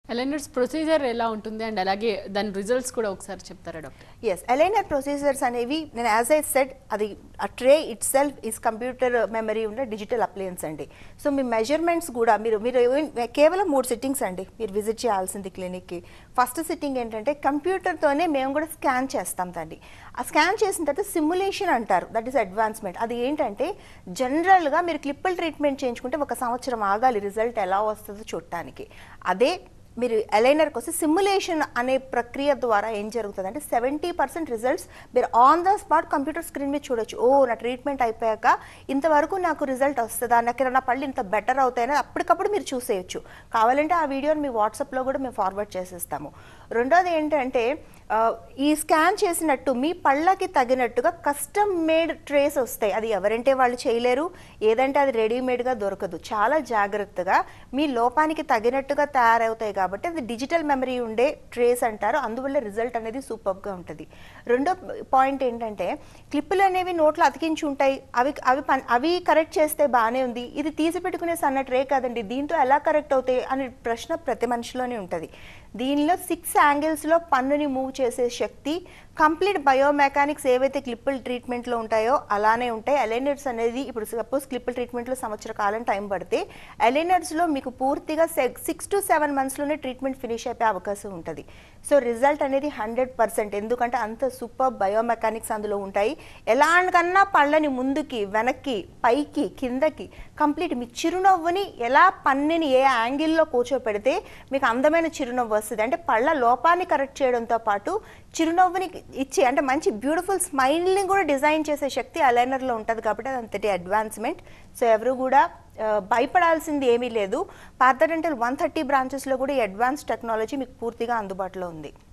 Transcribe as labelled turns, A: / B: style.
A: aligners procedure ఎలా ఉంటుంది and అలాగే దాని రిజల్ట్స్ కూడా ఒకసారి చెప్తారా డాక్టర్
B: ఎస్ అలైనర్ ప్రొసీజర్స్ అనేవి నేను యాజ్ ఐ సెట్ అది ఆ tray itself is computer memory ఉన్న డిజిటల్ అప్లయన్స్ అండి సో మీ మెజర్మెంట్స్ కూడా మీరు మీరు ఏం- కేవలం మూడు సిట్టింగ్స్ అండి మీరు విజిట్ చేయాల్సింది క్లినిక్కి ఫస్ట్ సిట్టింగ్ ఏంటంటే కంప్యూటర్తోనే మేము కూడా స్కాన్ చేస్తాం దాన్ని ఆ స్కాన్ చేసిన తర్వాత సిమ్యులేషన్ అంటారు దట్ ఈస్ అడ్వాన్స్మెంట్ అది ఏంటంటే జనరల్గా మీరు క్లిప్పుల్ ట్రీట్మెంట్ చేయించుకుంటే ఒక సంవత్సరం ఆగాలి రిజల్ట్ ఎలా వస్తుందో చూడటానికి అదే మీరు అలైనర్కి వస్తే సిమ్యులేషన్ అనే ప్రక్రియ ద్వారా ఏం జరుగుతుంది అంటే సెవెంటీ పర్సెంట్ రిజల్ట్స్ మీరు on the spot computer screen మీద చూడొచ్చు ఓ నా ట్రీట్మెంట్ అయిపోయాక ఇంతవరకు నాకు రిజల్ట్ వస్తుందా నాకు నా పళ్ళు ఇంత బెటర్ అవుతాయని అప్పటికప్పుడు మీరు చూసేయచ్చు కావాలంటే ఆ వీడియోని మీ వాట్సాప్లో కూడా మేము ఫార్వర్డ్ చేసేస్తాము రెండోది ఏంటంటే ఆ, ఈ స్కాన్ చేసినట్టు మీ పళ్ళకి తగినట్టుగా కస్టమ్ మేడ్ ట్రేస్ వస్తాయి అది ఎవరంటే వాళ్ళు చేయలేరు ఏదంటే అది రెడీమేడ్గా దొరకదు చాలా జాగ్రత్తగా మీ లోపానికి తగినట్టుగా తయారవుతాయి కాబట్టి అది డిజిటల్ మెమరీ ఉండే ట్రేస్ అంటారు అందువల్ల రిజల్ట్ అనేది సూపర్గా ఉంటుంది రెండో పాయింట్ ఏంటంటే క్లిప్పులు అనేవి నోట్లో అతికించి ఉంటాయి అవి అవి పన్- అవి కరెక్ట్ చేస్తే బాగానే ఉంది ఇది తీసి పెట్టుకునే సన్న ట్రే కాదండి దీంతో ఎలా కరెక్ట్ అవుతాయి అనే ప్రశ్న ప్రతి మనిషిలోనే ఉంటుంది దీనిలో సిక్స్ యాంగిల్స్లో పన్నుని మూవ్ చేసే శక్తి కంప్లీట్ బయోమెకానిక్స్ ఏవైతే క్లిప్పుల్ ట్రీట్మెంట్లో ఉంటాయో అలానే ఉంటాయి అలైనర్స్ అనేది ఇప్పుడు సపోజ్ క్లిప్పుల్ ట్రీట్మెంట్లో సంవత్సర కాలం టైం పడితే అలైనర్స్లో మీకు పూర్తిగా సిక్స్ టు సెవెన్ మంత్స్లోనే ట్రీట్మెంట్ ఫినిష్ అయిపోయే అవకాశం ఉంటుంది సో రిజల్ట్ అనేది హండ్రెడ్ పర్సెంట్ ఎందుకంటే అంత సూపర్ బయోమెకానిక్స్ అందులో ఉంటాయి ఎలాంటికన్నా పళ్ళని ముందుకి వెనక్కి పైకి కిందకి కంప్లీట్ మీ చిరునవ్వుని ఎలా పన్నుని ఏ యాంగిల్లో కూర్చోపెడితే మీకు అందమైన చిరునవ్వు వస్తుంది అంటే పళ్ళ లోపాన్ని కరెక్ట్ చేయడంతో పాటు చిరునవ్వుని ఇచ్చి అంటే మంచి బ్యూటిఫుల్ స్మైల్ని కూడా డిజైన్ చేసే శక్తి అలైనర్లో ఉంటుంది కాబట్టి అది అంతటి అడ్వాన్స్మెంట్ సో ఎవరు కూడా ఆ, భయపడాల్సింది ఏమీ లేదు పాత డెంటల్ వన్ థర్టీ బ్రాంచెస్లో కూడా ఈ అడ్వాన్స్ టెక్నాలజీ మీకు పూర్తిగా అందుబాటులో ఉంది